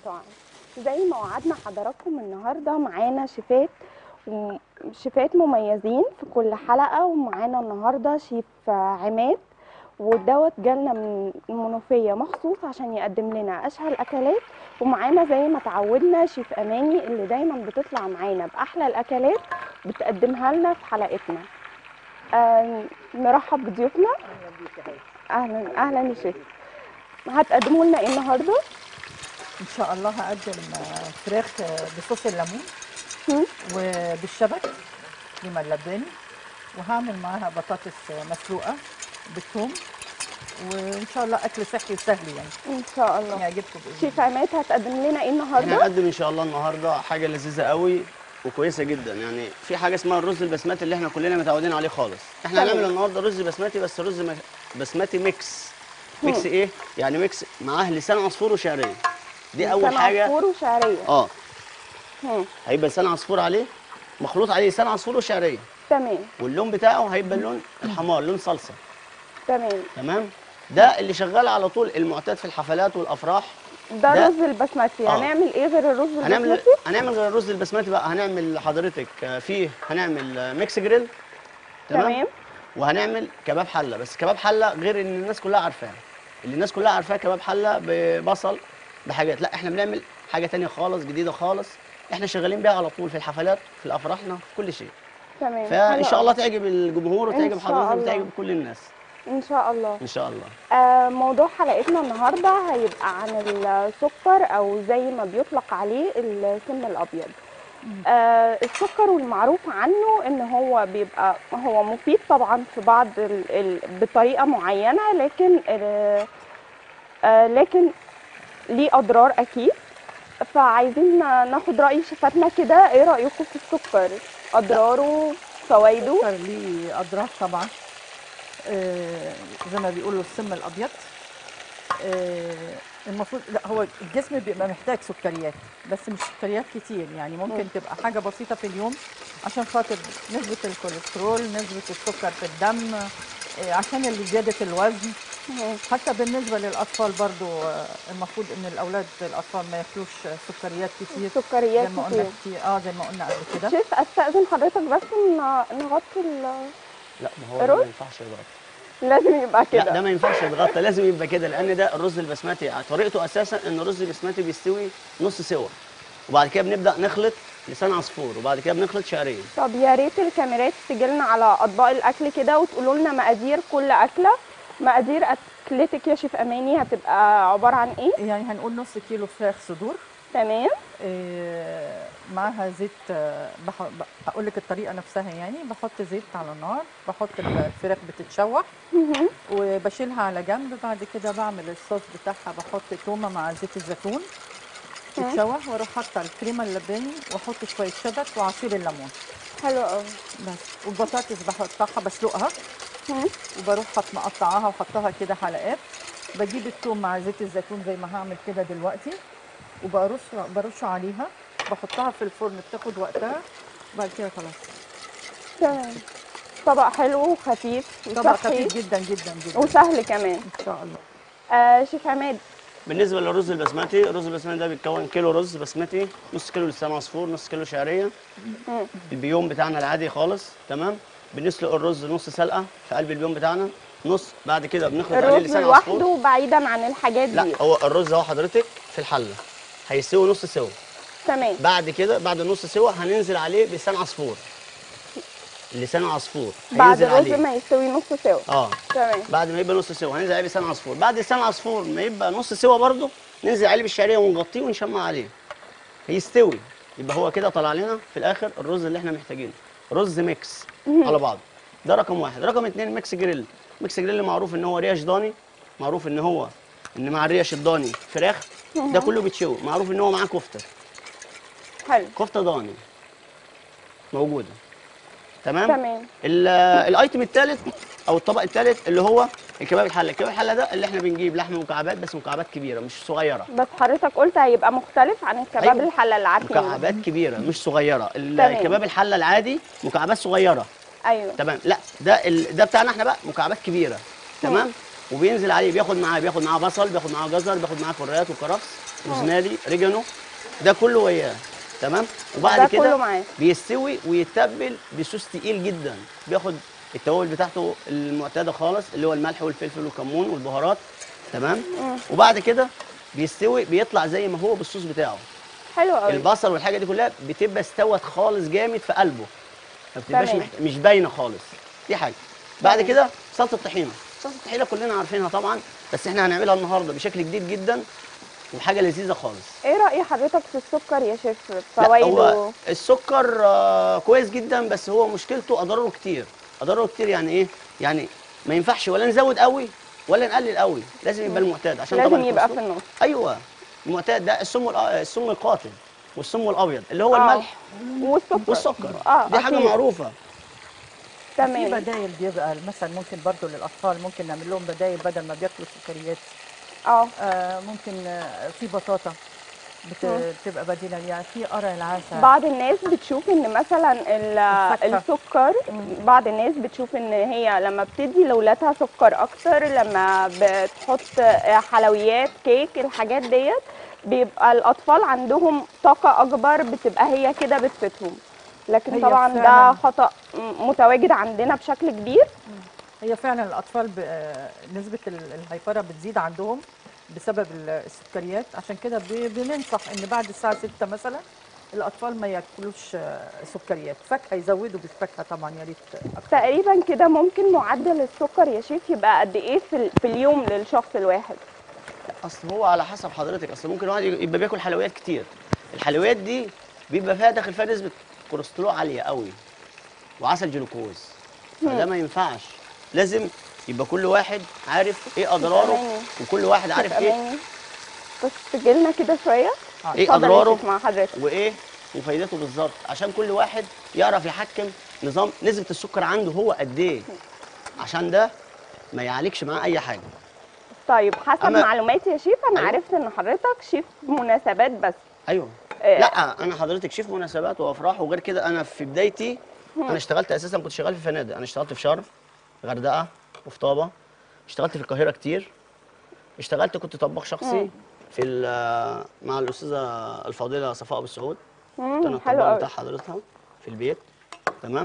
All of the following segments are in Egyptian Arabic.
المطاعم زي ما وعدنا حضراتكم النهارده معانا شيفات وم- شيفات مميزين في كل حلقه ومعانا النهارده شيف عماد ودوت جالنا من المنوفيه مخصوص عشان يقدم لنا اشهى الاكلات ومعانا زي ما تعودنا شيف اماني اللي دايما بتطلع معانا باحلى الاكلات بتقدمها لنا في حلقتنا آه نرحب بضيوفنا اهلا اهلا يا شيف هتقدموا لنا ايه النهارده ان شاء الله هقدم آه، فراخ آه، بصوص الليمون مم. وبالشبت لما اللباني وهعمل معاها بطاطس آه، مسلوقه بالثوم وان شاء الله اكل صحي وسهل يعني ان شاء الله يعجبكم باذن شيف عماد هتقدم لنا ايه احنا النهارده هنقدم ان شاء الله النهارده حاجه لذيذه قوي وكويسه جدا يعني في حاجه اسمها الرز البسمتي اللي احنا كلنا متعودين عليه خالص احنا تمام. هنعمل النهارده رز بسمتي بس رز مك- بسمتي ميكس ميكس ايه يعني ميكس معاه لسان عصفور وشعريه دي اول لسان حاجه عصفور وشعريه اه مم. هيبقى لسان عصفور عليه مخلوط عليه لسان عصفور وشعريه تمام واللون بتاعه هيبقى اللون الحمار لون صلصه تمام تمام ده اللي شغال على طول المعتاد في الحفلات والافراح ده ده- الرز البسمتي آه. هنعمل ايه غير الرز هنعمل البسمتي هنعمل غير الرز البسمتي بقى هنعمل لحضرتك آه، فيه هنعمل آه، ميكس جريل تمام وهنعمل كباب حله بس كباب حله غير ان الناس كلها عارفاه اللي الناس كلها عارفاه كباب حله ببصل بحاجات لا احنا بنعمل حاجه تانية خالص جديده خالص احنا شغالين بيها على طول في الحفلات في الافراحنا في كل شيء تمام فان حلو شاء الله أوي. تعجب الجمهور إن وتعجب شاء حضرتك الله. وتعجب كل الناس ان شاء الله ان شاء الله آه موضوع حلقتنا النهارده هيبقى عن السكر او زي ما بيطلق عليه السم الابيض آه السكر والمعروف عنه ان هو بيبقى هو مفيد طبعا في بعض ال ال بطريقه معينه لكن آه آه لكن ليه اضرار اكيد فعايزين ناخد راي شيفاتنا كده ايه رايكم في السكر اضراره فوائده السكر ليه اضرار طبعا آه، زي ما بيقولوا السم الابيض آه، المفروض لا هو الجسم بيبقى محتاج سكريات بس مش سكريات كتير يعني ممكن تبقى حاجه بسيطه في اليوم عشان خاطر نسبه الكوليسترول نسبه السكر في الدم آه، عشان اللي زياده الوزن مم. حتى بالنسبه للاطفال برضو آه، المفروض ان الاولاد الاطفال ما ياكلوش سكريات كتير سكريات زي ما قلنا كتير كتير اه زي ما قلنا قبل كده شيف استاذن حضرتك بس ن- نغطي ال- لا ما هو ده رز؟ ما ينفعش يتغطى لازم يبقى لا ده كده ما ينفعش يتغطى لازم يبقى كده لان ده الرز البسمتي طريقته اساسا ان الرز البسمتي بيستوي نص سوا وبعد كده بنبدا نخلط لسان عصفور وبعد كده بنخلط شعريه طب يا ريت الكاميرات تجيلنا على اطباق الاكل كده وتقولوا لنا مقادير كل اكله مقادير اكلتك يا شيف اماني هتبقى عباره عن ايه يعني هنقول نص كيلو فراخ صدور تمام آه، معاها زيت آه، بح... ب- هقول لك الطريقه نفسها يعني بحط زيت على النار بحط الفراخ بتتشوح مهم. وبشيلها على جنب بعد كده بعمل الصوص بتاعها بحط تومه مع زيت الزيتون تتشوح واروح حاطه الكريمه اللباني واحط شويه شبت وعصير الليمون حلو قوي بس والبطاطس بحطها بسلقها مم. وبروح حط مقطعاها وحطها كده حلقات بجيب الثوم مع زيت الزيتون زي ما هعمل كده دلوقتي وبرش برش عليها بحطها في الفرن بتاخد وقتها بعد كده خلاص تمام طبق حلو وخفيف طبق وصحي خفيف جدا جدا جدا وسهل كمان ان شاء الله آه شيف عماد بالنسبه للرز البسمتي الرز البسمتي ده بيتكون كيلو رز بسمتي نص كيلو لسان عصفور نص كيلو شعريه مم. البيوم بتاعنا العادي خالص تمام بنسلق الرز نص سلقه في قلب البيوم بتاعنا نص بعد كده بنخلط عليه الرز لسان عصفور لوحده بعيدا عن الحاجات لا دي هو الرز اهو حضرتك في الحله هيستوي نص سوا تمام بعد كده بعد نص سوا هننزل عليه بلسان عصفور لسان عصفور بعد هينزل الرز عليه ما يستوي نص سوا اه تمام بعد ما يبقى نص سوا هننزل عليه بلسان عصفور بعد لسان عصفور ما يبقى نص سوا برضه ننزل عليه بالشعريه ونغطيه ونشمع عليه هيستوي يبقى هو كده طلع لنا في الاخر الرز اللي احنا محتاجينه رز ميكس على بعض ده رقم واحد رقم اتنين ميكس جريل ميكس جريل معروف ان هو ريش ضاني معروف ان هو ان مع الريش الضاني فراخ ده كله بيتشوي معروف ان هو معاه كفته حلو كفته ضاني موجوده تمام تمام ال- الايتم الثالث او الطبق الثالث اللي هو الكباب الحله الكباب الحله ده اللي احنا بنجيب لحم مكعبات بس مكعبات كبيره مش صغيره بس حضرتك قلت هيبقى مختلف عن الكباب أيوة. الحله اللي عارفينه مكعبات كبيره مش صغيره ال- تمام. الكباب الحله العادي مكعبات صغيره ايوه تمام لا ده ال... ده بتاعنا احنا بقى مكعبات كبيره تمام وبينزل عليه بياخد معاه بياخد معاه بصل بياخد معاه جزر بياخد معاه كرات وكرفس روزماري ريجانو ده كله وياه تمام وبعد ده كده كله معاه. بيستوي ويتبل بصوص تقيل جدا بياخد التوابل بتاعته المعتاده خالص اللي هو الملح والفلفل والكمون والبهارات تمام وبعد كده بيستوي بيطلع زي ما هو بالصوص بتاعه حلو قوي البصل والحاجه دي كلها بتبقى استوت خالص جامد في قلبه ما بتبقاش تمام. محت... مش باينه خالص دي حاجه بعد تمام. كده صلصه الطحينه صلصه الطحينه كلنا عارفينها طبعا بس احنا هنعملها النهارده بشكل جديد جدا وحاجه لذيذه خالص ايه راي حضرتك في السكر يا شيف لا، فوائده هو السكر آه، كويس جدا بس هو مشكلته اضراره كتير اضراره كتير يعني ايه يعني ما ينفعش ولا نزود قوي ولا نقلل قوي لازم يبقى المعتاد عشان لازم طبعا يبقى في الكوليسترول- النص ايوه المعتاد ده السم الأ- السم القاتل والسم الابيض اللي هو آه. الملح والسكر والسكر اه دي حاجه أكيد. معروفه في تمام بدايل بيبقى مثلا ممكن برضو للاطفال ممكن نعمل لهم بدايل بدل ما بياكلوا سكريات اه آه ممكن آه في بطاطا بت- مم. بتبقى بديله يعني في قرع العسل بعض الناس بتشوف ان مثلا ال- الفاكهة. السكر بعض الناس بتشوف ان هي لما بتدي لاولادها سكر اكتر لما بتحط حلويات كيك الحاجات ديت بيبقى الاطفال عندهم طاقه اكبر بتبقى هي كده بتفيدهم لكن هي طبعا ده فعلاً. خطا م- متواجد عندنا بشكل كبير هي فعلا الاطفال ب- آه، نسبه ال- الهيبره بتزيد عندهم بسبب ال- السكريات عشان كده ب- بننصح ان بعد الساعه 6 مثلا الاطفال ما ياكلوش آه، سكريات فاكهه يزودوا بالفاكهه طبعا يا ريت اكتر تقريبا كده ممكن معدل السكر يا شيف يبقى قد ايه في, ال- في اليوم للشخص الواحد اصل هو على حسب حضرتك اصل ممكن واحد يبقى بياكل حلويات كتير الحلويات دي بيبقى فيها داخل فيها نسبه كوليسترول عاليه قوي وعسل جلوكوز فده ما ينفعش لازم يبقى كل واحد عارف ايه اضراره أماني. وكل واحد عارف ايه أماني. بس تجيلنا كده شويه ايه اتفضل يا اضراره شيف مع حضرتك وايه وفايدته بالظبط عشان كل واحد يعرف يحكم نظام نسبه السكر عنده هو قد ايه عشان ده ما يعالجش معاه اي حاجه طيب حسب أما- معلوماتي يا شيف انا أيوة. عرفت ان حضرتك شيف مناسبات بس ايوه آه. لا انا حضرتك شيف مناسبات وافراح وغير كده انا في بدايتي انا اشتغلت اساسا كنت شغال في فنادق انا اشتغلت في شرم غردقه وفي طابه اشتغلت في القاهره كتير اشتغلت كنت طباخ شخصي في ال- مع الاستاذه الفاضله صفاء ابو السعود كنت انا مم، حلو الطباخ قوي بتاع حضرتها في البيت تمام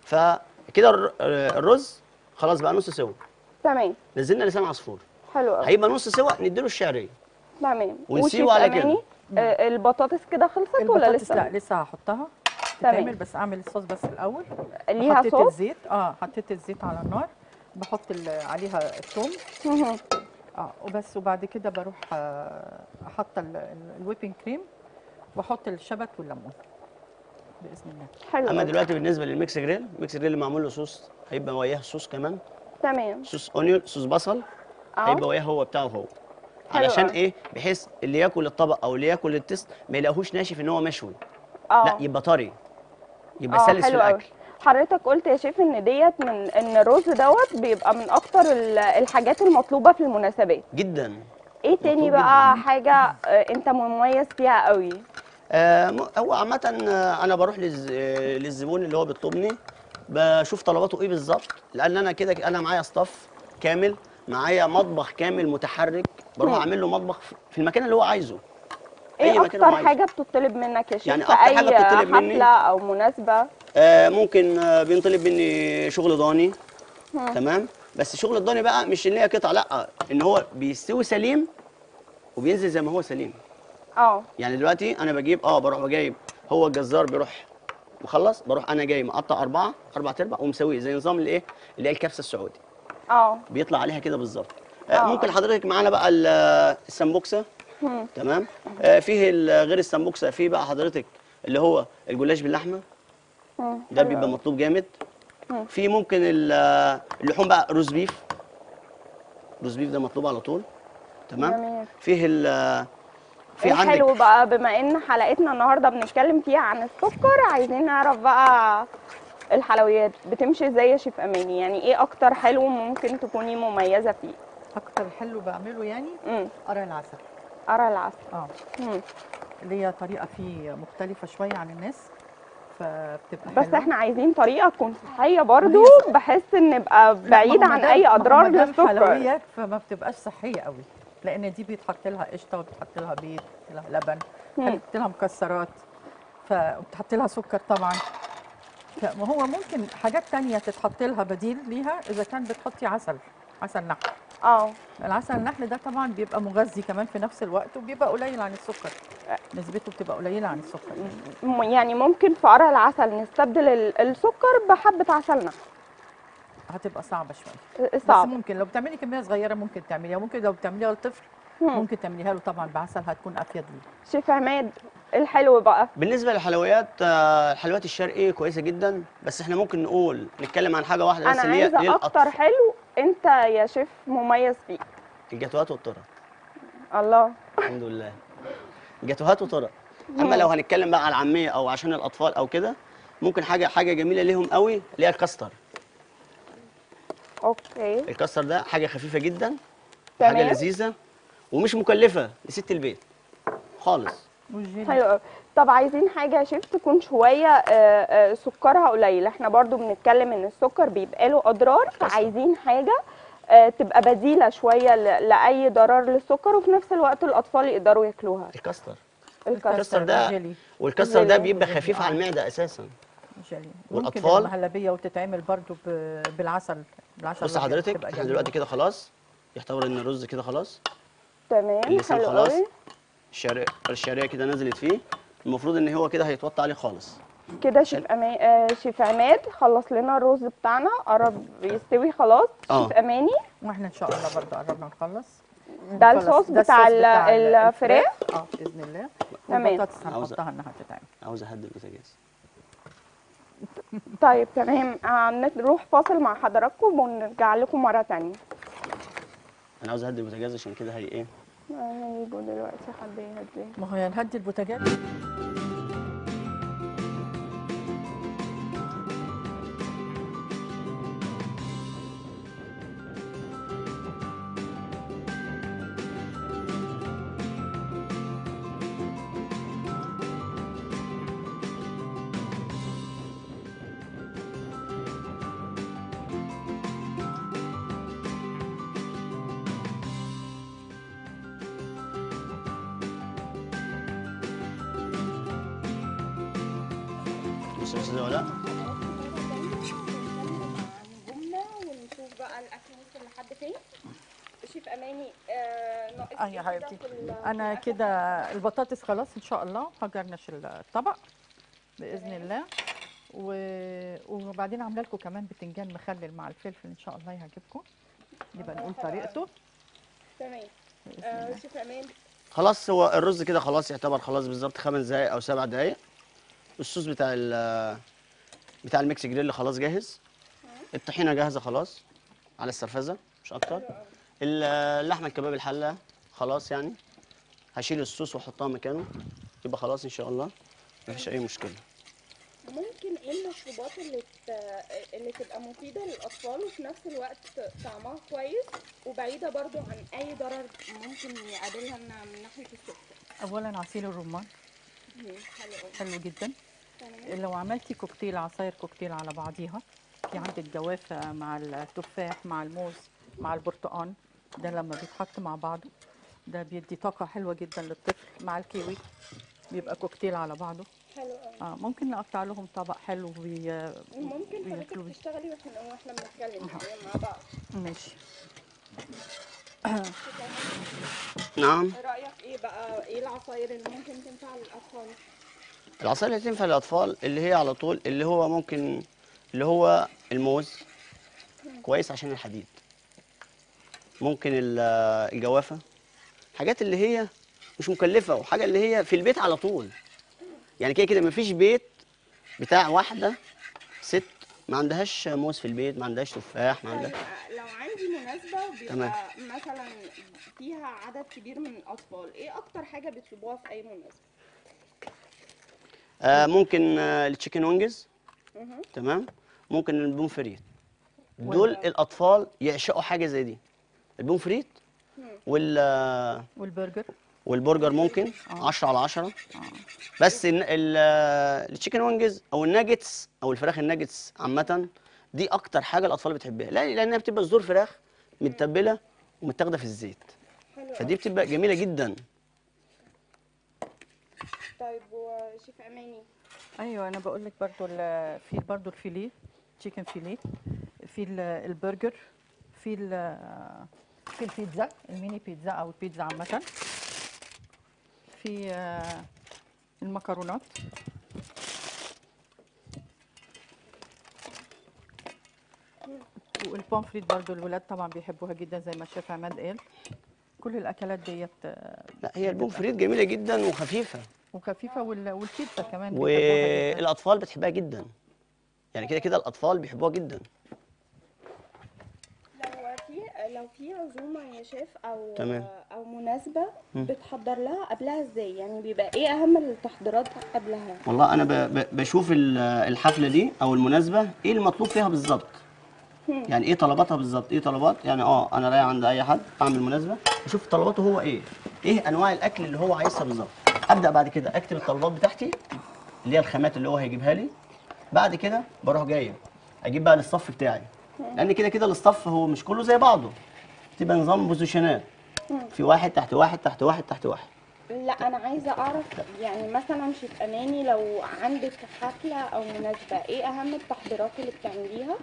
فكده الر- الرز خلاص بقى نص سوا تمام نزلنا لسان عصفور حلو قوي هيبقى نص سوا نديله الشعريه تمام ونسيبه وشيف على كده. أماني، آه، البطاطس كده خلصت ولا البطاطس لسه لا لسه هحطها تمام. تتعمل بس اعمل الصوص بس الاول ليها حطيت صوص الزيت اه حطيت الزيت على النار بحط ال- عليها الثوم مهم. اه وبس وبعد كده بروح آه، حاطه ال- ال- الويبنج كريم واحط الشبت والليمون باذن الله حلو اما قوي. دلوقتي بالنسبه للميكس جريل الميكس جريل اللي معمول له صوص هيبقى وياه صوص كمان تمام صوص اونيون صوص بصل اه هيبقى وياه هو بتاعه هو حلو علشان أوي. ايه بحيث اللي ياكل الطبق او اللي ياكل التست ما يلاقوهوش ناشف ان هو مشوي اه لا يبقى طري يبقى اه سلس في حلو قوي الاكل حضرتك قلت يا شيف ان ديت من ان الرز دوت بيبقى من اكتر ال- الحاجات المطلوبه في المناسبات جدا ايه تاني مطلوب بقى حاجه آه، انت مميز فيها قوي آه م- هو عامة آه، أنا بروح للز... آه، للزبون اللي هو بيطلبني بشوف طلباته إيه بالظبط لأن أنا كده أنا معايا ستاف كامل معايا مطبخ كامل متحرك بروح مم. أعمل له مطبخ في المكان اللي هو عايزه ايه مكان هو اكتر عايزه. حاجه بتطلب منك يا شيف يعني في أكتر اي حاجة بتطلب مني- حفله او مناسبه آه ممكن آه بينطلب مني شغل ضاني تمام بس شغل الضاني بقى مش ان هي قطعه لا ان هو بيستوي سليم وبينزل زي ما هو سليم اه يعني دلوقتي انا بجيب اه بروح بجايب هو الجزار بيروح مخلص بروح انا جاي مقطع اربعه اربع ارباع ومسويه زي نظام الايه اللي هي الكبسه السعودي اه بيطلع عليها كده بالظبط آه آه. ممكن حضرتك معانا بقى ال- السمبوكسه مم. تمام آه فيه ال- غير السمبوكسه فيه بقى حضرتك اللي هو الجلاش باللحمه مم. ده حلو بيبقى أوي. مطلوب جامد مم. في ممكن ال- اللحوم بقى روز بيف روز بيف ده مطلوب على طول تمام جميل. فيه ال في ايه عندك حلو بقى بما ان حلقتنا النهارده بنتكلم فيها عن السكر عايزين نعرف بقى الحلويات بتمشي ازاي يا شيف اماني يعني ايه اكتر حلو ممكن تكوني مميزه فيه اكتر حلو بعمله يعني امم قرع العسل قرع العسل اه مم. اللي هي طريقه فيه مختلفه شويه عن الناس فبتبقى بس حلوة. احنا عايزين طريقه تكون صحيه برضو هي بحيث ان نبقى لا، ما بعيد هو عن مادام- اي ما هو اضرار مادام للسكر حلويات فما بتبقاش صحيه قوي لان دي بيتحط لها قشطه وبيتحط لها بيض بيتحط لها لبن مم. بيتحط لها مكسرات فبتحط لها سكر طبعا فما هو ممكن حاجات تانية تتحط لها بديل ليها اذا كان بتحطي عسل عسل نحل اه العسل النحل ده طبعا بيبقى مغذي كمان في نفس الوقت وبيبقى قليل عن السكر نسبته بتبقى قليله عن السكر م- يعني ممكن في قرع العسل نستبدل ال- السكر بحبه عسل نحل هتبقى صعبه شويه بس صعب ممكن لو بتعملي كميه صغيره ممكن تعمليها ممكن لو بتعمليها لطفل مم. ممكن تعمليها له طبعا بعسل هتكون افيد ليه شيف عماد الحلو بقى بالنسبه للحلويات آه، الحلويات الشرقي كويسه جدا بس احنا ممكن نقول نتكلم عن حاجه واحده بس انا اللي هي عايزه للأطفال. اكتر حلو انت يا شيف مميز فيه الجاتوهات والطرق الله الحمد لله جاتوهات وطرق اما لو هنتكلم بقى على العاميه او عشان الاطفال او كده ممكن حاجه حاجه جميله ليهم قوي اللي هي الكاستر اوكي الكاستر ده حاجه خفيفه جدا حاجه تمام. لذيذه ومش مكلفه لست البيت خالص والجيلي حلو قوي طب عايزين حاجه يا شيف تكون شويه آه، آه، سكرها قليل احنا برضو بنتكلم ان السكر بيبقى له اضرار فعايزين حاجه آه، تبقى بديله شويه ل- لاي ضرر للسكر وفي نفس الوقت الاطفال يقدروا ياكلوها الكاستر الكاستر الكاستر ده والجيلي. والكاستر ده الجيلي. بيبقى والجيلي، خفيف آه. على المعده اساسا جيلي والأطفال؟ ممكن المهلبيه وتتعمل برضو ب- بالعسل بالعسل بص الأبيض حضرتك بتبقى احنا جميلة. دلوقتي كده خلاص يعتبر ان الرز كده خلاص تمام اللسان حلو خلاص قوي الشعريه الشعريه كده نزلت فيه المفروض ان هو كده هيتوطى عليه خالص كده شيف أما... آه، شيف عماد خلص لنا الرز بتاعنا قرب يستوي خلاص آه. شيف اماني واحنا ان شاء الله برضو قربنا نخلص ده نخلص. الصوص ده بتاع الصوص ال- الفراخ اه باذن الله تمام. والبطاطس عاوزة- هنحطها انها تتعمل عاوز اهدي البوتاجاز طيب تمام آه، نروح فاصل مع حضراتكم ونرجع لكم مره تانية انا عاوز اهدي البوتاجاز عشان كده هي ايه آه، يجوا دلوقتي حد يهدي ما هو يا نهدي البوتاجاز بص بص ده ولا ونشوف بقى الاكل وصل لحد فين شيف اماني آه ناقص اه يا حبيبتي انا كده البطاطس خلاص ان شاء الله هجرنش الطبق باذن الله و... وبعدين عامله لكم كمان بتنجان مخلل مع الفلفل ان شاء الله يعجبكم يبقى نقول طريقته تمام بإذن آه الله. شيف امان خلاص هو الرز كده خلاص يعتبر خلاص بالظبط خمس دقايق او سبع دقايق الصوص بتاع ال بتاع الميكس جريل خلاص جاهز الطحينه جاهزه خلاص على السرفزه مش اكتر ال- اللحمه الكباب الحله خلاص يعني هشيل الصوص واحطها مكانه يبقى خلاص ان شاء الله مفيش اي مشكله ممكن ايه المشروبات اللي ت... اللي تبقى مفيده للاطفال وفي نفس الوقت طعمها كويس وبعيده برضو عن اي ضرر ممكن يقابلها من من ناحيه السكر اولا عصير الرمان حلو قوي حلو جدا تمام لو عملتي كوكتيل عصاير كوكتيل على بعضيها في عندك جوافه مع التفاح مع الموز مع البرتقال ده لما بيتحط مع بعضه ده بيدي طاقه حلوه جدا للطفل مع الكيوي بيبقى كوكتيل على بعضه حلو قوي اه ممكن نقطع لهم طبق حلو وي... ممكن حضرتك وياكلوا بيه. تشتغلي واحنا واحنا بنتكلم يعني مع بعض ماشي نعم رايك ايه بقى ايه العصاير اللي ممكن تنفع للاطفال العصاير اللي تنفع للاطفال اللي هي على طول اللي هو ممكن اللي هو الموز كويس عشان الحديد ممكن ال- الجوافه حاجات اللي هي مش مكلفه وحاجه اللي هي في البيت على طول يعني كده كده مفيش بيت بتاع واحده ست ما عندهاش موز في البيت ما عندهاش تفاح ما عندها طيب لو عندي مناسبة بيبقى تمام. مثلا فيها عدد كبير من الأطفال، إيه أكتر حاجة بتطلبوها في أي مناسبة؟ آه ممكن آه التشيكن وينجز مهم. تمام ممكن البوم فريت دول الاطفال يعشقوا حاجه زي دي البوم فريت وال آه، والبرجر والبرجر ممكن آه. 10 على 10 آه. بس ال- ال- التشيكن وينجز او الناجتس او الفراخ الناجتس عامه دي اكتر حاجه الاطفال بتحبها لا- لانها بتبقى صدور فراخ متبله ومتاخده في الزيت حلو فدي بتبقى جميله جدا طيب وشيف اماني ايوه انا بقول لك برضو ال- في برضو الفيليه تشيكن فيليه في ال- البرجر في ال- في البيتزا الميني بيتزا او البيتزا عامه في آه، المكرونات والبومفريت برضو الولاد طبعا بيحبوها جدا زي ما الشيف عماد قال كل الاكلات ديت آه، لا هي البومفريت جميله جدا وخفيفه وخفيفه وال- والبيتزا كمان بيحبوها جدا والاطفال بتحبها جدا يعني كده كده الاطفال بيحبوها جدا لو في لو في عزومه يا شيف او تمام. او مناسبه مم. بتحضر لها قبلها ازاي يعني بيبقى ايه اهم التحضيرات قبلها والله انا ب- ب- بشوف ال- الحفله دي او المناسبه ايه المطلوب فيها بالظبط يعني ايه طلباتها بالظبط ايه طلبات يعني اه انا رايح عند اي حد اعمل مناسبه اشوف طلباته هو ايه ايه انواع الاكل اللي هو عايزها بالظبط ابدا بعد كده اكتب الطلبات بتاعتي اللي هي الخامات اللي هو هيجيبها لي بعد كده بروح جايب اجيب بقى الاصطف بتاعي لان كده كده الاصطف هو مش كله زي بعضه تبقى نظام بوزيشنات في واحد تحت واحد تحت واحد تحت واحد لا انا عايزه اعرف يعني مثلا شيف اماني لو عندك حفله او مناسبه ايه اهم التحضيرات اللي بتعمليها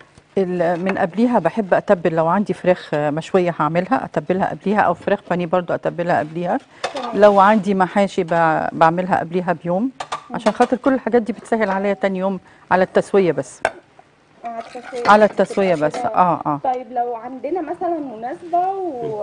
ال- من قبليها بحب اتبل لو عندي فراخ مشويه هعملها اتبلها قبليها او فراخ بانيه برضو اتبلها قبليها تمام. لو عندي محاشي ب- بعملها قبليها بيوم عشان خاطر كل الحاجات دي بتسهل عليا تاني يوم على التسويه بس على التسويه على التسويه بتبقى بس كده. اه اه طيب لو عندنا مثلا مناسبة و...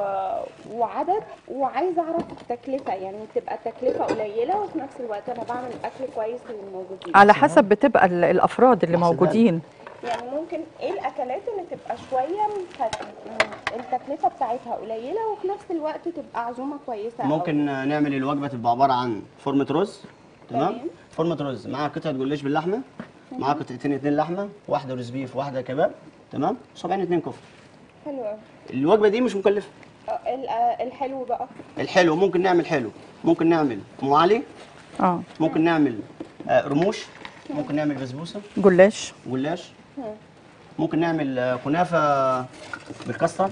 وعدد وعايزة أعرف التكلفة يعني تبقى التكلفة قليلة وفي نفس الوقت أنا بعمل أكل كويس للموجودين على حسب بتبقى ال- الافراد اللي أحسن موجودين يعني ممكن إيه الأكلات اللي تبقى شوية مخ- التكلفة بتاعتها قليلة وفي نفس الوقت تبقى عزومة كويسة أو- ممكن نعمل الوجبه تبقى عباره عن فورمه رز تمام تمام. فورمه رز مع قطعه جلاش باللحمه مع قطعتين اتنين لحمه واحده روز بيف واحده كباب تمام صبعين اتنين كفته حلو أوي. الوجبه دي مش مكلفه آه، ال- آه، الحلو بقى الحلو ممكن نعمل حلو ممكن نعمل ام علي اه ممكن نعمل آه، رموش ممكن نعمل بسبوسه جلاش جلاش مم. ممكن نعمل آه، كنافه بالكاستر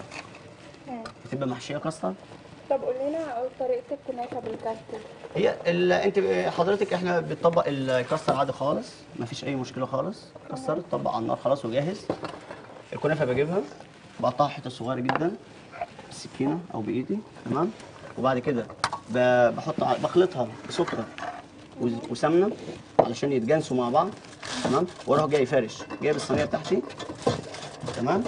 مم. بتبقى محشيه كاستر طب قول لنا طريقة الكنافة بالكاستر هي ال... انت حضرتك احنا بنطبق الكاستر عادي خالص مفيش اي مشكله خالص كاستر اتطبق على النار خلاص وجاهز الكنافه بجيبها بقطعها حتت صغيره جدا بالسكينه او بايدي تمام وبعد كده ب... بحط ع- بخلطها بسكر وز- وسمنه علشان يتجانسوا مع بعض تمام واروح جاي فارش جايب الصينيه بتاعتي تمام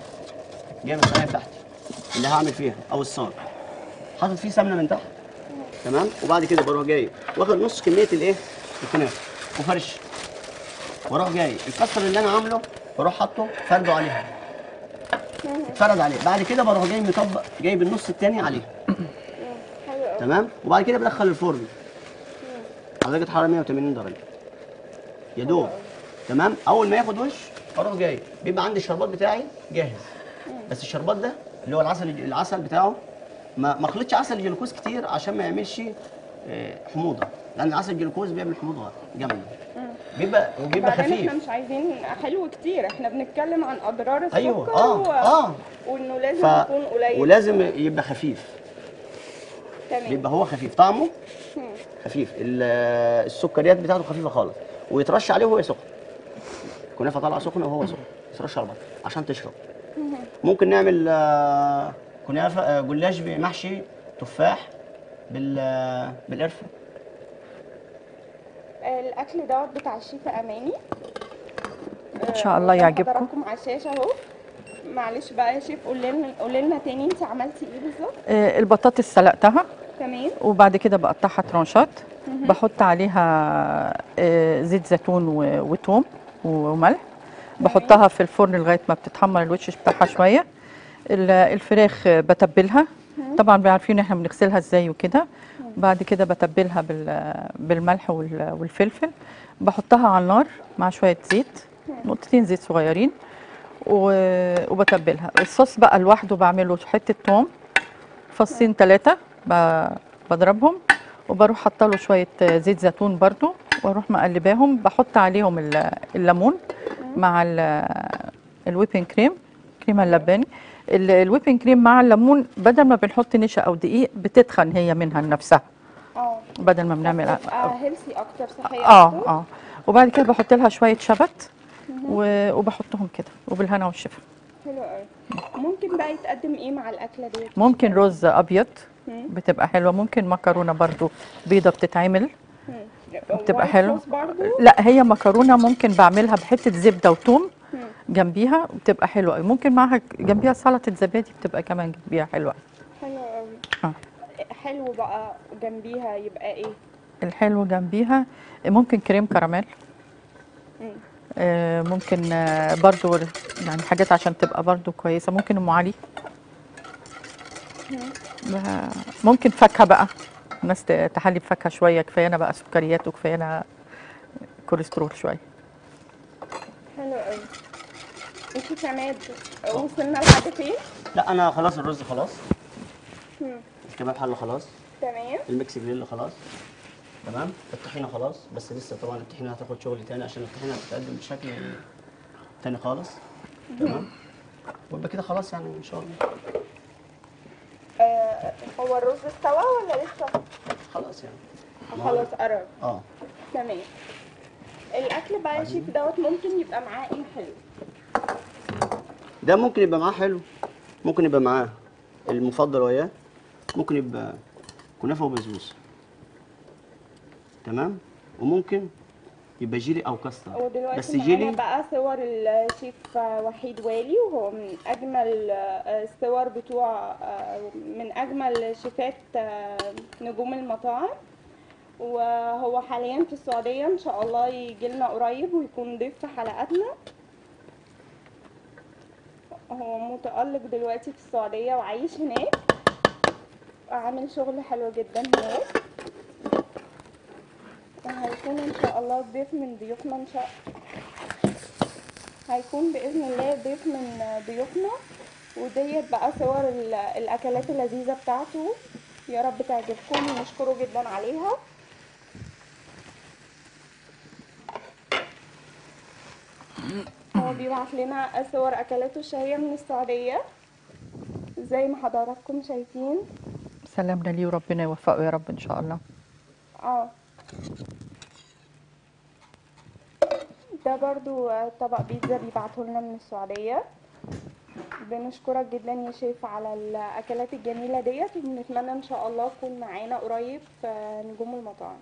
جايب الصينيه بتاعتي اللي هعمل فيها او الصاج حاطط فيه سمنه من تحت تمام وبعد كده بروح جاي واخد نص كميه الايه الكنافه وفرش واروح جاي الكسر اللي انا عامله بروح حاطه فرده عليها اتفرد عليه بعد كده بروح جاي مطبق جايب النص التاني عليه حلو أوي. تمام وبعد كده بدخل الفرن على درجه حراره 180 درجه يا دوب تمام اول ما ياخد وش اروح جاي بيبقى عندي الشربات بتاعي جاهز بس الشربات ده اللي هو العسل العسل بتاعه ما ما اخلطش عسل جلوكوز كتير عشان ما يعملش آه، حموضه لان العسل الجلوكوز بيعمل حموضه جامده بيبقى وبيبقى بعدين خفيف احنا مش عايزين حلو كتير احنا بنتكلم عن اضرار السكر ايوه اه و... اه وانه لازم ف... يكون قليل ولازم يبقى خفيف تمام بيبقى هو خفيف طعمه مم. خفيف ال- السكريات بتاعته خفيفه خالص ويترش عليه وهو سخن كنافه طالعه سخنه وهو سخن يترش على بعض عشان تشرب ممكن نعمل آه، كنافه آه، جلاش محشي تفاح بال آه، بالقرفه الاكل دوت بتاع الشيف اماني ان شاء الله يعجبكم حضراتكم على الشاشه اهو معلش بقى يا شيف قول لنا قول لنا تاني انت عملتي ايه بالظبط آه، البطاطس سلقتها تمام وبعد كده بقطعها ترانشات بحط عليها آه، زيت زيتون و- وتوم وملح بحطها في الفرن لغايه ما بتتحمر الوش بتاعها شويه ال- الفراخ آه، بتبلها طبعا عارفين احنا بنغسلها ازاي وكده بعد كده بتبلها بال- بالملح وال- والفلفل بحطها على النار مع شويه زيت نقطتين زيت صغيرين و- وبتبلها الصوص بقى لوحده بعمله حته توم فصين ثلاثه بضربهم وبروح حاطه له شويه آه، زيت زيتون برضو واروح مقلباهم بحط عليهم ال- الليمون مع ال- الويبنج كريم كريمه اللباني ال- الويبنج كريم مع الليمون بدل ما بنحط نشا او دقيق بتتخن هي منها لنفسها اه بدل ما بنعمل بتبقى هيلثي اكتر صحيه اه اكتر اه وبعد كده بحط لها شويه شبت و- وبحطهم كده وبالهنا والشفا حلو قوي ممكن بقى يتقدم ايه مع الاكله دي ممكن رز ابيض مم. بتبقى حلوه ممكن مكرونه برضو بيضه بتتعمل بتبقى White حلوة. sauce برضو لا هي مكرونه ممكن بعملها بحته زبده وثوم مم. جنبيها بتبقى حلوه قوي ممكن معاها جنبيها سلطه زبادي بتبقى كمان جنبيها حلوه حلو قوي آه. حلو بقى جنبيها يبقى ايه الحلو جنبيها ممكن كريم كراميل مم. آه، ممكن آه، برضو يعني حاجات عشان تبقى برضو كويسه ممكن ام علي آه، ممكن فاكهه بقى الناس ت- تحلي بفاكهه شويه كفايانا بقى سكريات وكفايانا كوليسترول شويه حلو قوي انتي كمان وصلنا لحد فين لا انا خلاص الرز خلاص مم. الكباب حل خلاص تمام الميكس جريل خلاص تمام الطحينه خلاص بس لسه طبعا الطحينه هتاخد شغل تاني عشان الطحينه هتتقدم بشكل تاني خالص تمام ويبقى كده خلاص يعني ان شاء الله آه هو الرز استوى ولا لسه خلاص يعني خلاص قرب اه تمام الاكل بقى يا شيف دوت ممكن يبقى معاه ايه حلو ده ممكن يبقى معاه حلو ممكن يبقى معاه المفضل وياه ممكن يبقى كنافه وبسبوسه تمام وممكن يبقى جيلي او كاستر ودلوقتي بس معانا جيلي بقى صور الشيف وحيد والي وهو من اجمل آه، الصور بتوع آه، من اجمل شيفات آه، نجوم المطاعم وهو حاليا في السعودية ان شاء الله يجي لنا قريب ويكون ضيف في حلقاتنا هو متألق دلوقتي في السعودية وعايش هناك عامل شغل حلو جدا هناك هيكون ان شاء الله ضيف من ضيوفنا ان شاء هيكون باذن الله ضيف من ضيوفنا وديت بقى صور ال- الاكلات اللذيذه بتاعته يا رب تعجبكم ونشكره جدا عليها هو بيبعت لنا صور اكلاته الشهيه من السعوديه زي ما حضراتكم شايفين سلامنا ليه وربنا يوفقه يا رب ان شاء الله اه ده برضو آه، طبق بيتزا بيبعته لنا من السعودية بنشكرك جدا يا شيف على الأكلات الجميلة ديت وبنتمنى إن شاء الله تكون معانا قريب في نجوم المطاعم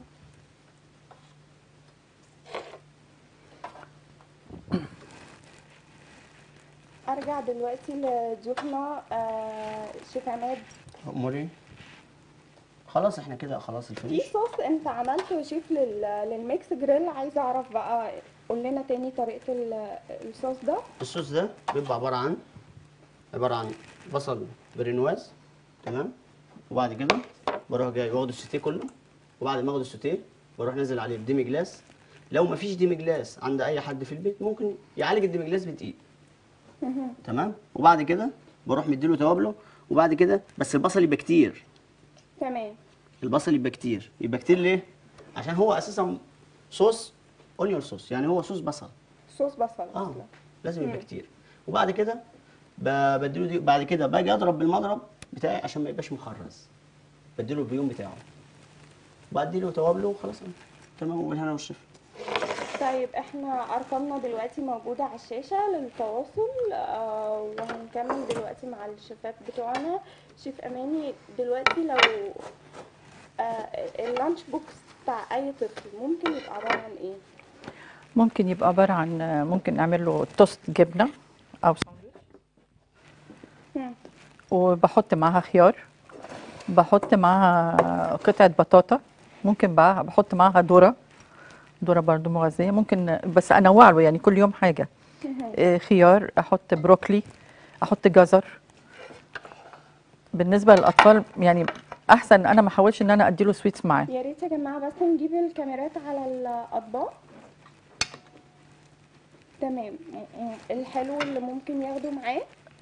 أرجع دلوقتي لضيوفنا آه، شيف عماد اموري خلاص احنا كده خلاص في الفينش صوص انت عملته يا شيف لل- للميكس جريل عايزه اعرف بقى قول لنا تاني طريقه ال- الصوص ده الصوص ده بيبقى عباره عن عباره عن بصل برينواز تمام وبعد كده بروح جاي واخد السوتيه كله وبعد ما اخد السوتيه بروح نازل عليه بديمي جلاس لو ما فيش ديمي جلاس عند اي حد في البيت ممكن يعالج الديمي جلاس بدقيق تمام وبعد كده بروح مديله توابله وبعد كده بس البصل يبقى كتير تمام البصل يبقى كتير يبقى كتير ليه عشان هو اساسا صوص اونيون صوص يعني هو صوص بصل صوص بصل اه اصلا لازم يبقى كتير وبعد كده ب- بديله دي بعد كده باجي اضرب بالمضرب بتاعي عشان ما يبقاش مخرز بديله البيوم بتاعه وبديله توابله وخلاص تمام وبالهنا والشفا طيب احنا ارقامنا دلوقتي موجوده على الشاشه للتواصل آه وهنكمل دلوقتي مع الشيفات بتوعنا شيف اماني دلوقتي لو آه اللانش بوكس بتاع اي طفل ممكن يبقى عباره عن ايه ممكن يبقى عباره عن ممكن نعمل له توست جبنه او ساندويتش مم. وبحط معاها خيار بحط معاها قطعه بطاطا ممكن بقى بحط معاها ذره ذره برضو مغذيه ممكن بس انوع له يعني كل يوم حاجه آه، خيار احط بروكلي احط جزر بالنسبه للاطفال يعني احسن انا ما احاولش ان انا اديله سويتس معاه يا ريت يا جماعه بس نجيب الكاميرات على الاطباق تمام م- م- الحلو اللي ممكن ياخده معاه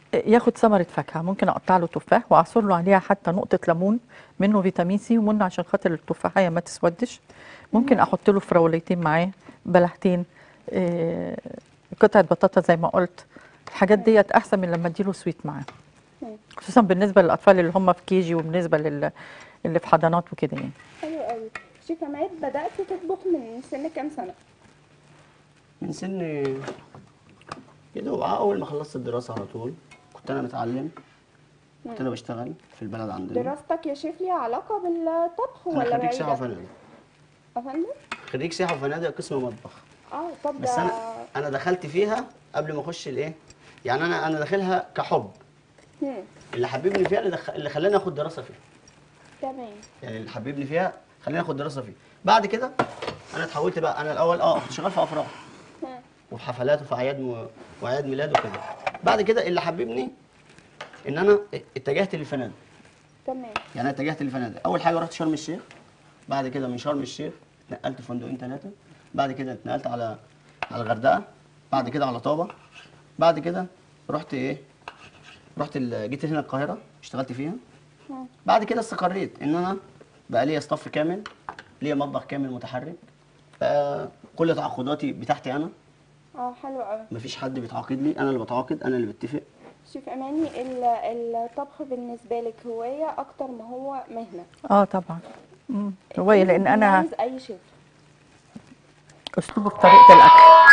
ياخد ثمرة فاكهة ممكن أقطع له تفاح وأعصر له عليها حتى نقطة ليمون منه فيتامين سي ومنه عشان خاطر التفاحية ما تسودش ممكن أحط له فراوليتين معاه بلحتين آه، قطعة بطاطا زي ما قلت الحاجات ديت أحسن من لما أديله سويت معاه مم. خصوصا بالنسبة للأطفال اللي هم في كيجي وبالنسبة لل اللي في حضانات وكده يعني حلو قوي شيف عماد بدات تطبخ من سن كام سنه من سن يا دوب اول ما خلصت الدراسه على طول كنت انا متعلم كنت انا بشتغل في البلد عندنا دراستك يا شيف ليها علاقه بالطبخ انا ولا خريج سياحه بعيده وفنادق افندم خريج سياحه وفنادق قسم مطبخ اه طب بس ده انا انا دخلت فيها قبل ما اخش الايه يعني انا انا داخلها كحب مم. اللي حببني فيها اللي, دخ... اللي خلاني اخد دراسه فيها تمام يعني اللي حببني فيها خلاني اخد دراسه فيها بعد كده انا اتحولت بقى انا الاول اه كنت شغال في افراح مم. وفي حفلات وفي اعياد م... واعياد ميلاد وكده بعد كده اللي حببني ان انا اتجهت للفنادق تمام يعني انا اتجهت للفنادق اول حاجه رحت شرم الشيخ بعد كده من شرم الشيخ اتنقلت فندقين ثلاثه بعد كده اتنقلت على على الغردقه بعد كده على طابه بعد كده رحت ايه رحت ال- جيت هنا القاهره اشتغلت فيها مم. بعد كده استقريت ان انا بقى ليا ستاف كامل ليا مطبخ كامل متحرك بقى كل تعاقداتي بتاعتي انا اه حلو قوي مفيش حد بيتعاقد لي انا اللي بتعاقد انا اللي بتفق شيف اماني ال- الطبخ بالنسبه لك هوايه اكتر ما هو مهنه اه طبعا مم. هواية لأن أنا بيميز اي شيف أسلوبه في طريقة الأكل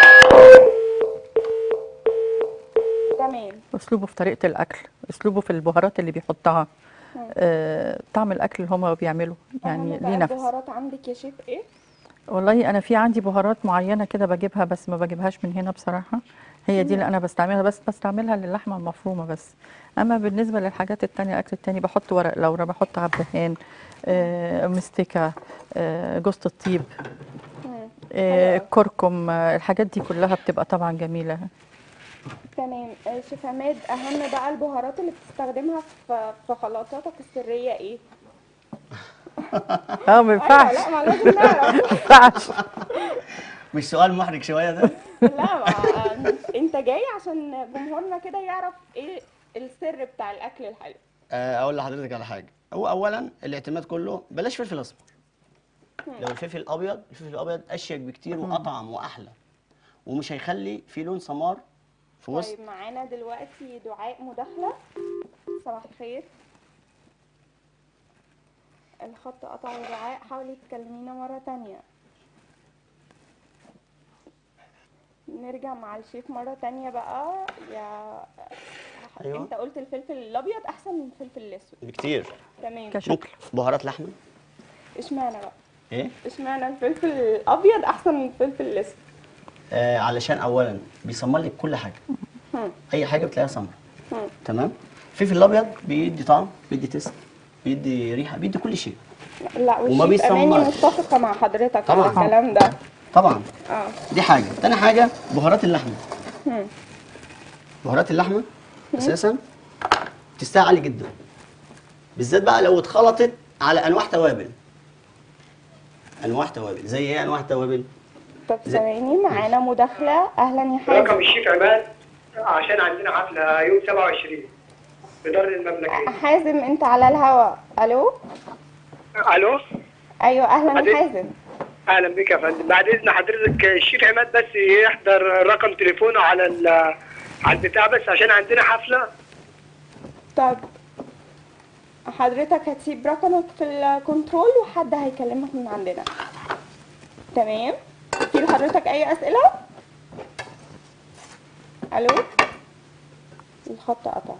تمام اسلوبه في طريقه الاكل اسلوبه في البهارات اللي بيحطها آه، طعم الاكل اللي هما بيعملوا يعني أهم بقى ليه نفس البهارات عندك يا شيف ايه والله انا في عندي بهارات معينه كده بجيبها بس ما بجيبهاش من هنا بصراحه هي دي اللي انا بستعملها بس بستعملها للحمه المفرومه بس اما بالنسبه للحاجات التانية الاكل التاني بحط ورق لورا بحط عبهان آه، مستكه آه، جوز الطيب مم. آه، حلو أوي. كركم آه، الحاجات دي كلها بتبقى طبعا جميله تمام آه، شيف عماد اهم بقى البهارات اللي بتستخدمها في في خلطاتك السريه ايه اه ما ايوه ينفعش لا ما لازم نعرف ما ينفعش مش سؤال محرج شويه ده لا ما انت جاي عشان جمهورنا كده يعرف ايه السر بتاع الاكل الحلو آه، اقول لحضرتك على حاجه هو اولا الاعتماد كله بلاش فلفل اسمر لو الفلفل الابيض الفلفل الابيض اشيك بكتير واطعم واحلى ومش هيخلي في لون سمار في وسط طيب معانا دلوقتي دعاء مداخله صباح الخير الخط قطع يا دعاء حاولي تكلمينا مرة تانية نرجع مع الشيف مرة تانية بقى يا أيوة. انت قلت الفلفل الابيض احسن من الفلفل الاسود بكتير تمام كشكل ممكن بهارات لحمه اشمعنى بقى ايه اشمعنى الفلفل الابيض احسن من الفلفل الاسود آه علشان اولا بيسمر لك كل حاجه هم. اي حاجه بتلاقيها سمر هم. تمام الفلفل الابيض بيدي طعم بيدي تيست بيدي ريحه بيدي كل شيء لا وما والشيف اماني بيسمرش. متفقه مع حضرتك طبعاً. على الكلام ده طبعا اه دي حاجه تاني حاجه بهارات اللحمه هم. بهارات اللحمه اساسا تستاهل عالي جدا بالذات بقى لو اتخلطت على انواع توابل انواع توابل زي ايه انواع التوابل طب ثواني معانا مداخله اهلا يا رقم حازم الشيف عماد عشان عندنا حفله يوم 27 في دار المملكيه حازم انت على الهوا الو الو ايوه اهلا بعدين. حازم اهلا بك يا فندم بعد اذن حضرتك الشيف عماد بس يحضر رقم تليفونه على ال- على البتاع بس عشان عندنا حفله طب حضرتك هتسيب رقمك في الكنترول وحد هيكلمك من عندنا تمام في لحضرتك اي اسئله الو الخط قطع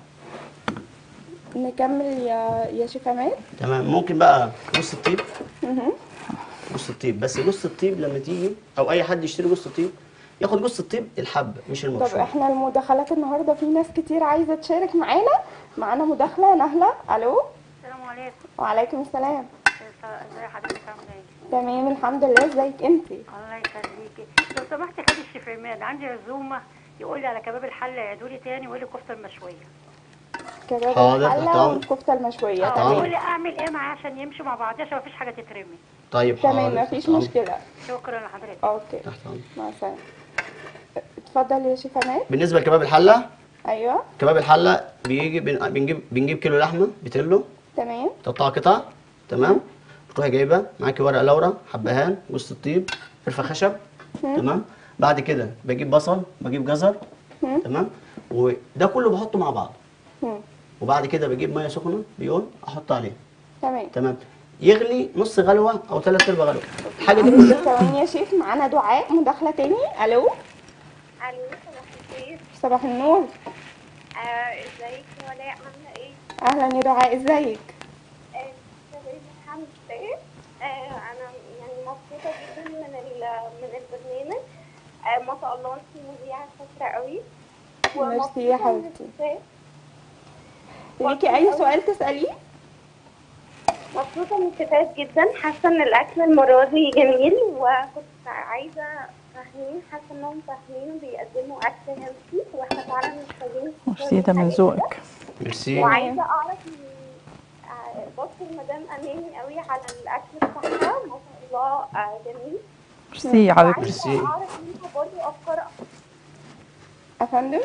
نكمل يا يا شيف عماد تمام ممكن بقى نص الطيب مهم. نص الطيب بس نص الطيب لما تيجي او اي حد يشتري نص الطيب ياخد نص الطيب الحب مش طب المبشور احنا المداخلات النهارده في ناس كتير عايزه تشارك معانا معانا مداخله نهله الو السلام عليكم وعليكم السلام ازي حضرتك عامله ايه؟ تمام الحمد لله ازيك انت الله يخليكي لو سمحتي خدي الشيف عماد عندي عزومه يقول لي على كباب الحله يعيدوا لي تاني ويقول لي الكفته المشويه كباب حاضر، الحله طبعا. والكفته المشويه اه طبعا. ويقول لي اعمل ايه معاه عشان يمشوا مع بعض عشان مفيش حاجه تترمي طيب تمام حاضر، مفيش تحت أمرك. مشكله شكرا لحضرتك اوكي تحت أمرك. مع السلامه اتفضل يا شيف عماد بالنسبه لكباب الحله ايوه كباب الحله بيجي بن- بنجيب بنجيب كيلو لحمه بتلو تمام تقطع قطع تمام تروحي جايبه معاكي ورق لورا حبهان جوز الطيب فلفل خشب تمام بعد كده بجيب بصل بجيب جزر تمام وده كله بحطه مع بعض مم. وبعد كده بجيب ميه سخنه بيون احط عليه تمام تمام يغلي نص غلوه او ثلاث ارباع غلوه الحاجه دي كلها ثواني يا شيف معانا دعاء مداخله تاني الو الو صباح الخير صباح النور آه، ازيك يا ولاء عامله ايه؟ اهلا يا دعاء ازيك آه، تمام الحمد لله آه، انا يعني مبسوطه جدا من ال- من البرنامج آه، ما شاء الله انت مذيعه شاطره قوي ميرسي يا ومبسوطة من حبيبتي. الشفاء. ليكي اي سؤال تساليه مبسوطه من الشفاء جدا حاسه ان الاكل المره دي جميل وكنت عايزه فاهمين حاسه انهم فاهمين وبيقدموا اكل هيلثي واحنا فعلا محتاجين ميرسي ده من حاجة كده. ذوقك ميرسي وعايزه اعرف من آه، بشكر مدام اماني قوي على الاكل بتاعها ما شاء الله آه، جميل ميرسي يا حبيبتي ميرسي. وعايزه اعرف منها برضه افكار افندم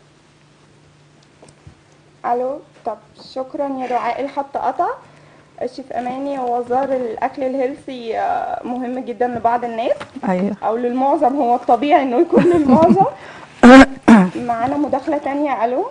الو طب شكرا يا دعاء الخط قطع الشيف اماني وزار الاكل الهيلثي آه، مهم جدا لبعض الناس ايوه او للمعظم هو الطبيعي انه يكون للمعظم معانا مداخله تانية الو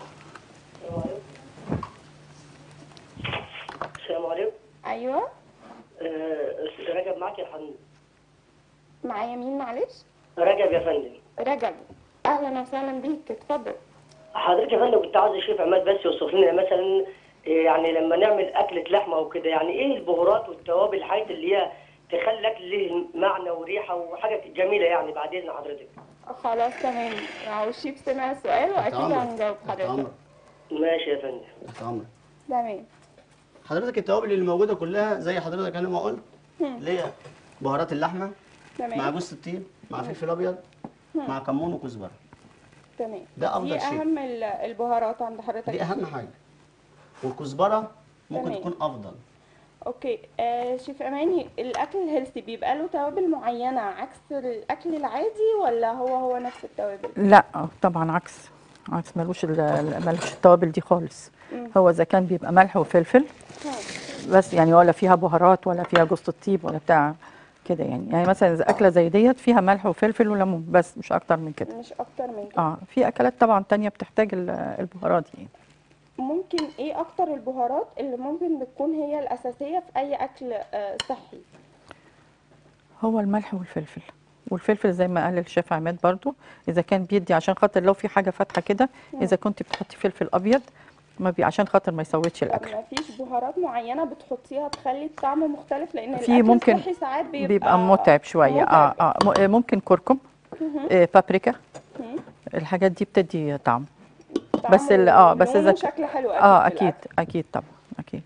السلام عليكم ايوه آه، أستاذ رجب معك يا فندم معايا مين معلش رجب يا فندم رجب اهلا وسهلا بيك اتفضل حضرتك يا فندم كنت عاوز الشيف عماد بس يوصف لنا مثلا آه، يعني لما نعمل أكلة لحمة وكده يعني إيه البهارات والتوابل الحاجات اللي هي تخلي الأكل ليه معنى وريحة وحاجة جميلة يعني بعد إذن حضرتك خلاص تمام لو الشيف سمع السؤال واكيد تحت أمرك. هنجاوب تحت حضرتك أمرك. ماشي يا فندم تحت امرك تمام حضرتك التوابل اللي موجوده كلها زي حضرتك انا ما قلت اللي هي بهارات اللحمه مع تمام جوز الطيب مع فلفل ابيض مع كمون وكزبره تمام ده أفضل دي شيء. اهم ال- البهارات عند حضرتك دي اهم حاجه والكزبره ممكن تمام. تكون افضل اوكي آه شيف اماني الاكل الهيلثي بيبقى له توابل معينه عكس الاكل العادي ولا هو هو نفس التوابل لا طبعا عكس عكس ملوش ال- ال- ملوش التوابل دي خالص هو اذا كان بيبقى ملح وفلفل بس يعني ولا فيها بهارات ولا فيها جوز الطيب ولا بتاع كده يعني يعني مثلا اذا اكله زي ديت فيها ملح وفلفل وليمون بس مش اكتر من كده مش اكتر من كده اه في اكلات طبعا تانية بتحتاج ال- البهارات دي ممكن ايه اكتر البهارات اللي ممكن بتكون هي الاساسيه في اي اكل آه صحي هو الملح والفلفل والفلفل زي ما قال الشيف عماد برضو اذا كان بيدي عشان خاطر لو في حاجه فاتحه كده اذا كنت بتحطي فلفل ابيض ما بي عشان خاطر ما يسودش طب الاكل ما فيش بهارات معينه بتحطيها تخلي الطعم مختلف لان في الاكل ممكن الصحي ساعات بيبقى, بيبقى متعب شويه متعب. اه اه م- ممكن كركم آه بابريكا الحاجات دي بتدي طعم طعمه بس ال- آه، بس ولونه إذا ك- شكل حلو اه في اكيد الأكل. اكيد طبعا اكيد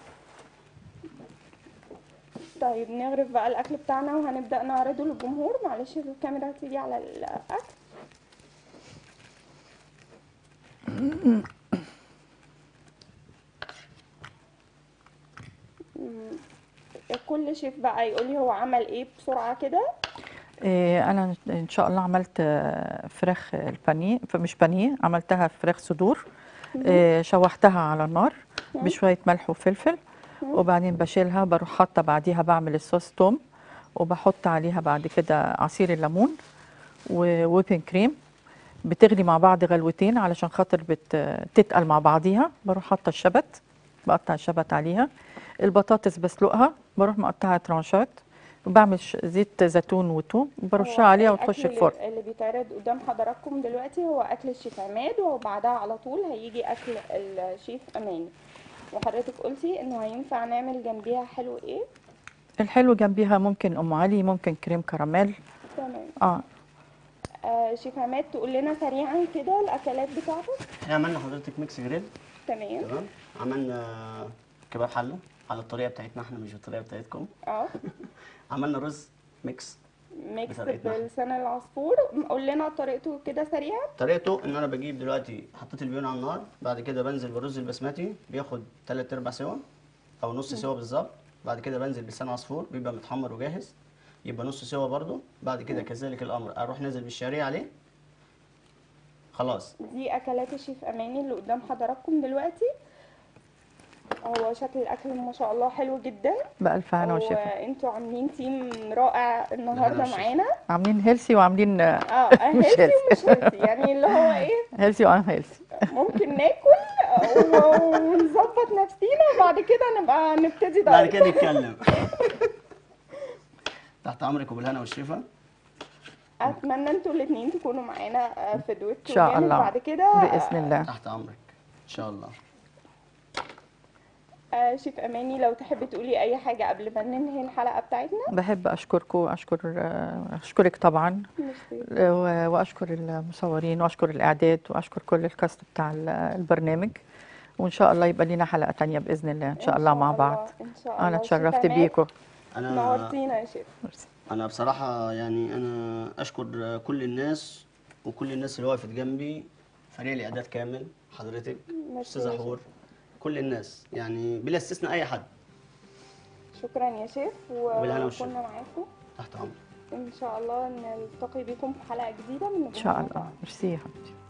طيب نغرف بقى الاكل بتاعنا وهنبدا نعرضه للجمهور معلش الكاميرا تيجي على الاكل مم. كل شيف بقى يقول لي هو عمل ايه بسرعه كده إيه انا ان شاء الله عملت آه، فراخ البانيه فمش بانيه عملتها فراخ صدور إيه شوحتها على النار بشويه ملح وفلفل وبعدين بشيلها بروح حاطه بعديها بعمل الصوص توم وبحط عليها بعد كده عصير الليمون وويبن كريم بتغلي مع بعض غلوتين علشان خاطر بتتقل مع بعضيها بروح حاطه الشبت بقطع الشبت عليها البطاطس بسلقها بروح مقطعها ترانشات وبعمل ش- زيت زيتون وتوم وبرشها هو عليها الأكل وتخش اللي- الفرن اللي بيتعرض قدام حضراتكم دلوقتي هو اكل الشيف عماد وبعدها على طول هيجي اكل الشيف اماني وحضرتك قلتي انه هينفع نعمل جنبيها حلو ايه الحلو جنبيها ممكن ام علي ممكن كريم كراميل تمام اه آه شيف عماد تقول لنا سريعا كده الاكلات بتاعتك احنا عملنا حضرتك ميكس جريل تمام تمام عملنا كباب حله على الطريقه بتاعتنا احنا مش بالطريقه بتاعتكم اه عملنا رز ميكس ميكس بطريقتنا. بلسان العصفور قول لنا طريقته كده سريعا طريقته ان انا بجيب دلوقتي حطيت البيون على النار بعد كده بنزل بالرز البسمتي بياخد تلات ارباع سوا او نص سوا بالظبط بعد كده بنزل بلسان عصفور بيبقى متحمر وجاهز يبقى نص سوا برضو بعد كده كذلك الامر اروح نازل بالشعريه عليه خلاص دي اكلات الشيف اماني اللي قدام حضراتكم دلوقتي هو شكل الاكل ما شاء الله حلو جدا بألف هنا وشفا وانتوا عاملين تيم رائع النهارده بالهنا والشفا. معانا عاملين هيلسي وعاملين اه مش هيلثي healthy. ومش هيلثي يعني اللي هو ايه هيلسي وان هيلسي ممكن ناكل و- ونظبط نفسينا وبعد كده نبقى نبتدي بعد دايت كده نتكلم تحت امرك وبالهنا والشفا اتمنى انتوا الاثنين تكونوا معانا آه، في دويتو إن شاء جامد الله. بعد كده بإذن الله تحت امرك ان شاء الله آه، شيف اماني لو تحبي تقولي اي حاجه قبل ما ننهي الحلقه بتاعتنا بحب أشكركم أشكر أشكرك طبعا ميرسي. و- وأشكر المصورين وأشكر الإعداد وأشكر كل الكاست بتاع ال- البرنامج وإن شاء الله يبقى لنا حلقة تانية بإذن الله إن شاء الله مع بعض ان شاء الله أنا شيف اتشرفت عماد، بيكم انا نورتينا يا شيف ميرسي. انا بصراحه يعني انا اشكر كل الناس وكل الناس اللي وقفت جنبي فريق الاعداد كامل حضرتك ميرسي استاذه يا حور كل الناس يعني بلا استثناء اي حد شكرا يا شيف وبالهنا والشفا. وكنا معاكم تحت امرك ان شاء الله نلتقي بكم في حلقه جديده من إن شاء الله ميرسي يا حبيبتي